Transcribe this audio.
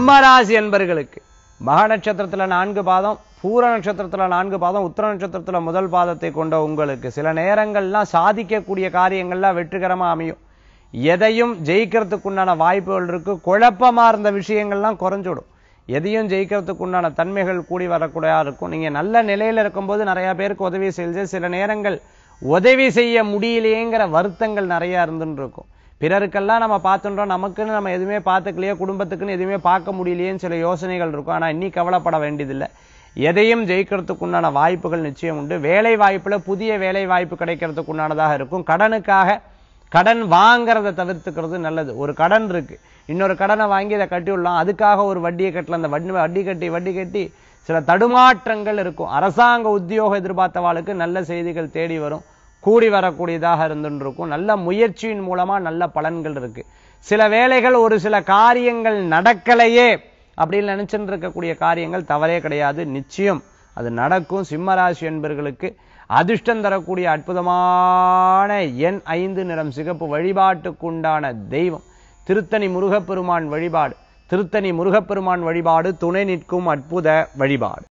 சிம்மராசி என்பர்களுக்கு மக நட்சத்திரத்துல நான்கு பாதம் பூர நட்சத்திரத்துல நான்கு பாதம் உத்தர நட்சத்திரத்துல முதல் பாதத்தை கொண்ட உங்களுக்கு சில நேரங்கள்லாம் சாதிக்கக்கூடிய காரியங்கள்லாம் வெற்றிகரமா அமையும் எதையும் ஜெயிக்கிறதுக்குண்டான வாய்ப்புகள் இருக்கு குழப்பமா இருந்த விஷயங்கள்லாம் குறைஞ்சிடும் எதையும் ஜெயிக்கிறதுக்கு உண்டான தன்மைகள் கூடி வரக்கூடியதா இருக்கும் நீங்க நல்ல நிலையில இருக்கும்போது நிறைய பேருக்கு உதவி செஞ்சு சில நேரங்கள் உதவி செய்ய முடியலையேங்கிற வருத்தங்கள் நிறைய இருந்துன்னு இருக்கும் பிறருக்கெல்லாம் நம்ம பார்த்துட்டோம் நமக்குன்னு நம்ம எதுவுமே பார்த்துக்கலையே குடும்பத்துக்குன்னு எதுவுமே பார்க்க முடியலையேன்னு சில யோசனைகள் இருக்கும் ஆனா இன்னி கவலைப்பட வேண்டியதில்லை எதையும் ஜெயிக்கிறதுக்கு உண்டான வாய்ப்புகள் நிச்சயம் உண்டு வேலை வாய்ப்புல புதிய வேலை வாய்ப்பு கிடைக்கிறதுக்கு உண்டானதாக இருக்கும் கடனுக்காக கடன் வாங்குறத தவிர்த்துக்கிறது நல்லது ஒரு கடன் இருக்கு இன்னொரு கடனை வாங்கி அதை கட்டி விடலாம் அதுக்காக ஒரு வட்டியை கட்டலாம் அந்த வட்டி வட்டி கட்டி வட்டி கட்டி சில தடுமாற்றங்கள் இருக்கும் அரசாங்க உத்தியோகம் எதிர்பார்த்தவாளுக்கு நல்ல செய்திகள் தேடி வரும் கூடி வரக்கூடியதாக இருந்துன்னு இருக்கும் நல்ல முயற்சியின் மூலமா நல்ல பலன்கள் இருக்கு சில வேளைகள் ஒரு சில காரியங்கள் நடக்கலையே அப்படின்னு நினைச்சுட்டு இருக்கக்கூடிய காரியங்கள் தவறே கிடையாது நிச்சயம் அது நடக்கும் சிம்மராசி என்பர்களுக்கு அதிர்ஷ்டம் தரக்கூடிய அற்புதமான எண் ஐந்து நிறம் சிகப்பு வழிபாட்டுக்குண்டான தெய்வம் திருத்தணி முருகப்பெருமான் வழிபாடு திருத்தணி முருகப்பெருமான் வழிபாடு துணை நிற்கும் அற்புத வழிபாடு